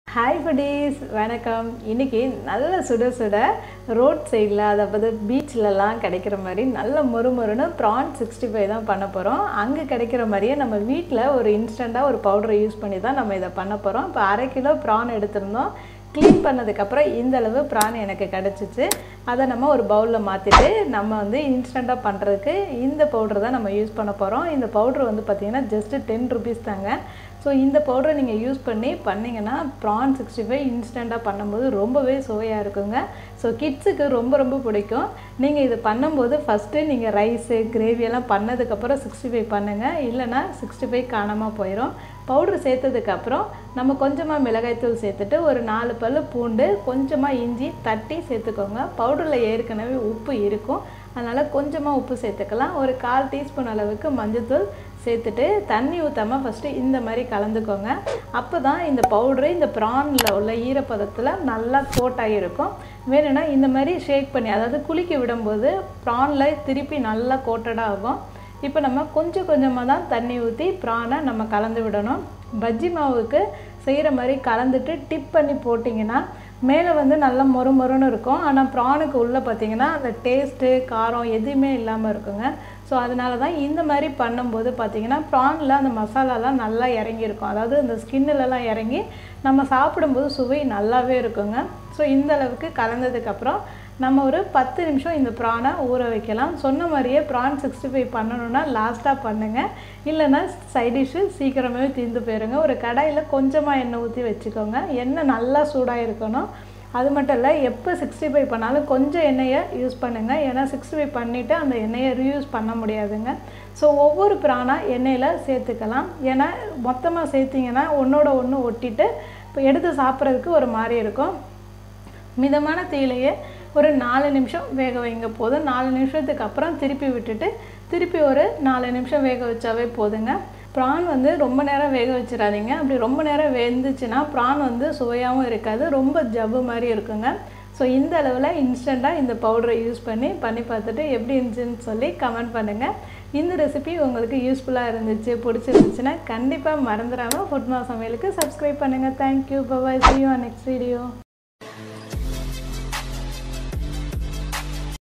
hi foodies வணக்கம் இன்னைக்கு நல்ல சுட சுட ரோட் சைடில் அதாவது பீச்லலாம் கிடைக்கிற மாதிரி நல்ல மொறுமொறுன்னு ப்ரான் சிக்ஸ்டி ஃபைவ் தான் பண்ண போகிறோம் அங்கே கிடைக்கிற மாதிரியே நம்ம வீட்டில் ஒரு இன்ஸ்டண்ட்டாக ஒரு பவுடரை யூஸ் பண்ணி தான் நம்ம இதை பண்ண போகிறோம் இப்போ அரை கிலோ ப்ரான் எடுத்திருந்தோம் க்ளீன் பண்ணதுக்கப்புறம் இந்த அளவு ப்ரான் எனக்கு கிடச்சிச்சு அதை நம்ம ஒரு பவுலில் மாற்றிட்டு நம்ம வந்து இன்ஸ்டண்ட்டாக பண்ணுறதுக்கு இந்த பவுடர் தான் நம்ம யூஸ் பண்ண போகிறோம் இந்த பவுடர் வந்து பார்த்திங்கன்னா ஜஸ்ட்டு டென் ருபீஸ் தாங்க ஸோ இந்த பவுடரை நீங்கள் யூஸ் பண்ணி பண்ணிங்கன்னா ப்ரான் சிக்ஸ்டி ஃபைவ் இன்ஸ்டண்ட்டாக பண்ணும்போது ரொம்பவே சுவையாக இருக்குங்க ஸோ கிட்ஸுக்கு ரொம்ப ரொம்ப பிடிக்கும் நீங்கள் இது பண்ணும்போது ஃபஸ்ட்டு நீங்கள் ரைஸு கிரேவியெல்லாம் பண்ணதுக்கப்புறம் சிக்ஸ்டி ஃபைவ் பண்ணுங்கள் இல்லைனா சிக்ஸ்டி ஃபைவ் காணாமல் போயிடும் பவுட்ரு சேர்த்ததுக்கப்புறம் நம்ம கொஞ்சமாக மிளகாய்த்தூள் சேர்த்துட்டு ஒரு நாலு பல் பூண்டு கொஞ்சமாக இஞ்சி தட்டி சேர்த்துக்கோங்க பவுடரில் ஏற்கனவே உப்பு இருக்கும் அதனால் கொஞ்சமாக உப்பு சேர்த்துக்கலாம் ஒரு கால் டீஸ்பூன் அளவுக்கு மஞ்சள்தூள் சேர்த்துட்டு தண்ணி ஊற்றாமல் ஃபஸ்ட்டு இந்த மாதிரி கலந்துக்கோங்க அப்போ தான் இந்த பவுட்ரு இந்த ப்ரானில் உள்ள ஈரப்பதத்தில் நல்லா கோட்டாகி இருக்கும் வேணும்னா இந்த மாதிரி ஷேக் பண்ணி அதாவது குளிக்க விடும்போது ப்ரானில் திருப்பி நல்லா கோட்டடாக ஆகும் இப்போ நம்ம கொஞ்சம் கொஞ்சமாக தான் தண்ணி ஊற்றி ப்ரானை நம்ம கலந்து விடணும் பஜ்ஜி மாவுக்கு செய்கிற மாதிரி கலந்துட்டு டிப் பண்ணி போட்டிங்கன்னா மேலே வந்து நல்லா மொறு மொறுன்னு இருக்கும் ஆனால் ப்ரானுக்கு உள்ளே பார்த்தீங்கன்னா அந்த டேஸ்ட்டு காரம் எதுவுமே இல்லாமல் இருக்குங்க ஸோ அதனால தான் இந்த மாதிரி பண்ணும்போது பார்த்திங்கன்னா ப்ரானில் அந்த மசாலாலாம் நல்லா இறங்கியிருக்கும் அதாவது அந்த ஸ்கின்னிலலாம் இறங்கி நம்ம சாப்பிடும்போது சுவை நல்லாவே இருக்குங்க ஸோ இந்த அளவுக்கு கலந்ததுக்கப்புறம் நம்ம ஒரு பத்து நிமிஷம் இந்த ப்ரானை ஊற வைக்கலாம் சொன்ன மாதிரியே ப்ரான் சிக்ஸ்டி ஃபைவ் பண்ணணுன்னா லாஸ்ட்டாக பண்ணுங்கள் இல்லைன்னா சைட் டிஷ்ஷு சீக்கிரமே தீர்ந்து போயிருங்க ஒரு கடாயில் கொஞ்சமாக எண்ணெய் ஊற்றி வச்சுக்கோங்க எண்ணெய் நல்லா சூடாக இருக்கணும் அது மட்டும் இல்லை எப்போ சிக்ஸ்டி ஃபைவ் பண்ணாலும் கொஞ்சம் எண்ணெயை யூஸ் பண்ணுங்கள் ஏன்னா சிக்ஸ்டி ஃபைவ் பண்ணிவிட்டு அந்த எண்ணெயை ரீயூஸ் பண்ண முடியாதுங்க ஸோ ஒவ்வொரு ப்ரானாக எண்ணெயில் சேர்த்துக்கலாம் ஏன்னா மொத்தமாக சேர்த்திங்கன்னா ஒன்றோட ஒன்று ஒட்டிட்டு இப்போ எடுத்து சாப்பிட்றதுக்கு ஒரு மாதிரி இருக்கும் மிதமான தீயிலையே ஒரு நாலு நிமிஷம் வேக வைங்க போதும் நாலு நிமிஷத்துக்கு அப்புறம் திருப்பி விட்டுட்டு திருப்பி ஒரு நாலு நிமிஷம் வேக வச்சாவே போதுங்க ப்ரான் வந்து ரொம்ப நேரம் வேக வச்சிடாதீங்க அப்படி ரொம்ப நேரம் வெந்துச்சுன்னா ப்ரான் வந்து சுவையாகவும் இருக்காது ரொம்ப ஜவ்வு மாதிரி இருக்குங்க ஸோ இந்த அளவில் இன்ஸ்டண்ட்டாக இந்த பவுடரை யூஸ் பண்ணி பண்ணி பார்த்துட்டு எப்படி இருந்துச்சுன்னு சொல்லி கமெண்ட் பண்ணுங்கள் இந்த ரெசிபி உங்களுக்கு யூஸ்ஃபுல்லாக இருந்துச்சு பிடிச்சிருந்துச்சுன்னா கண்டிப்பாக மறந்துடாமல் ஃபுட்மா சமையலுக்கு சப்ஸ்கிரைப் பண்ணுங்கள் thank you bye bye see you next video